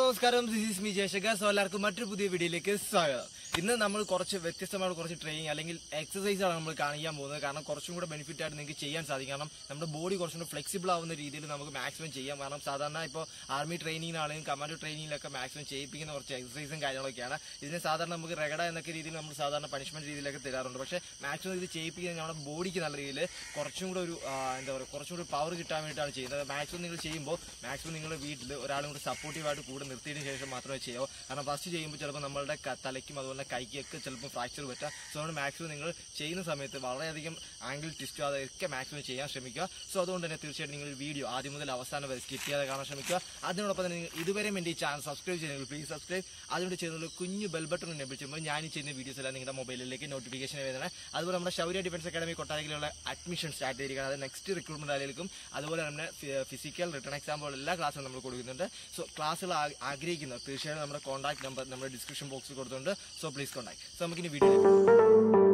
നമസ്കാരം this is me Jayasankar so എല്ലാവർക്കും മറ്റൊരു പുതിയ വീഡിയോയിലേക്ക് സ്വാഗതം ഇന്ന് നമ്മൾ കുറച്ച് വ്യത്യസ്തമായ കുറച്ച് ട്രെയിനിങ് അല്ലെങ്കിൽ എക്സസൈസ് ആണ് നമ്മൾ കാണിക്കാൻ പോകുന്നത് കാരണം കുറച്ചും കൂടെ ബെനിഫിറ്റ് ആയിട്ട് നിങ്ങൾക്ക് ചെയ്യാൻ സാധിക്കും കാരണം നമ്മുടെ ബോഡി കുറച്ചും കൂടെ ഫ്ലെക്സിബിൾ ആവുന്ന രീതിയിൽ നമുക്ക് മാക്സിമം ചെയ്യാം കാരണം സാധാരണ ഇപ്പോൾ ആർമി ട്രെയിനിങ്ങിനാണെങ്കിലും കമാൻഡോ ട്രെയിനിങ്ങിലൊക്കെ മാക്സിമം ചെയ്യിപ്പിക്കുന്ന കുറച്ച് എക്സസൈസും കാര്യങ്ങളൊക്കെയാണ് ഇതിന് സാധാരണ നമുക്ക് റെഗഡ എന്നൊക്കെ രീതിയിൽ നമ്മൾ സാധാരണ പണിഷ്മെന്റ് രീതിയിലൊക്കെ തരാറുണ്ട് പക്ഷേ മാക്സിമം ഇത് ചെയ്യിപ്പിക്കുന്നത് നമ്മുടെ ബോഡിക്ക് നല്ല രീതിയിൽ കുറച്ചും കൂടെ ഒരു ആ, എന്താ പറയുക കുറച്ചും കൂടി പവർ കിട്ടാൻ വേണ്ടിയിട്ടാണ് ചെയ്യുന്നത് മാക്സിമം നിങ്ങൾ ചെയ്യുമ്പോൾ മാക്സിമം നിങ്ങളുടെ വീട്ടിൽ ഒരാളും കൂടി സപ്പോർട്ടീവായിട്ട് കൂടെ നിർത്തിയതിനു ശേഷം മാത്രമേ ചെയ്യാവൂ കാരണം ഫസ്റ്റ് ചെയ്യുമ്പോൾ ചിലപ്പോൾ നമ്മളുടെ ക- തലയ്ക്കും അതുപോലെ കൈക്കൊക്കെ ചിലപ്പോൾ ഫ്രാക്ചർ പറ്റാം സോ അതുകൊണ്ട് മാക്സിമം നിങ്ങൾ ചെയ്യുന്ന സമയത്ത് വളരെയധികം ആംഗിൾ ട്വിസ്റ്റ് അതൊക്കെ മാക്സിമം ചെയ്യാൻ ശ്രമിക്കുക സോ അതുകൊണ്ട് തന്നെ തീർച്ചയായിട്ടും നിങ്ങൾ വീഡിയോ ആദ്യം മുതൽ അവസാനം വരെ സ്കിപ്പ് ചെയ്യാതെ കാണാൻ ശ്രമിക്കുക അതിനോടൊപ്പം തന്നെ നിങ്ങൾ ഇതുവരെയും എൻ്റെ ഈ ചാനൽ സബ്സ്ക്രൈബ് ചെയ്യുന്നെങ്കിൽ പ്ലീസ് സബ്സ്ക്രൈബ് അതിനോട് ചെയ്യുന്ന കുഞ്ഞു ബെൽ ബട്ടൺ എനേബിൾ ചെയ്യുമ്പോൾ ഞാൻ ഈ ചെയ്യുന്ന വീഡിയോസ് എല്ലാം നിങ്ങളുടെ മൊബൈലിലേക്ക് നോട്ടിഫിക്കേഷൻ വരുന്നത് അതുപോലെ നമ്മുടെ ശൗര്യ ഡിഫൻസ് അക്കാഡമി കൊട്ടാരക്കിലുള്ള അഡ്മിഷൻ സ്റ്റാർട്ട് ചെയ്തിരിക്കുകയാണ് അത് നെക്സ്റ്റ് റിക്രൂട്ട്മെന്റ് ആയാലും അതുപോലെ തന്നെ ഫിസിക്കൽ റിട്ടേൺ എക്സാം പോലെ എല്ലാ ക്ലാസ്സും നമ്മൾ കൊടുക്കുന്നുണ്ട് സോ ക്ലാസ്സുകൾ ആ- ആഗ്രഹിക്കുന്നവർ തീർച്ചയായും നമ്മുടെ കോൺടാക്ട് നമ്പർ നമ്മുടെ ഡിസ്ക്രിപ്ഷൻ ബോക്സിൽ കൊടുത്തിട്ടുണ്ട് സോ പ്ലീസ് കോൺടാക്ട് സോ നമുക്കിനി വീഡിയോ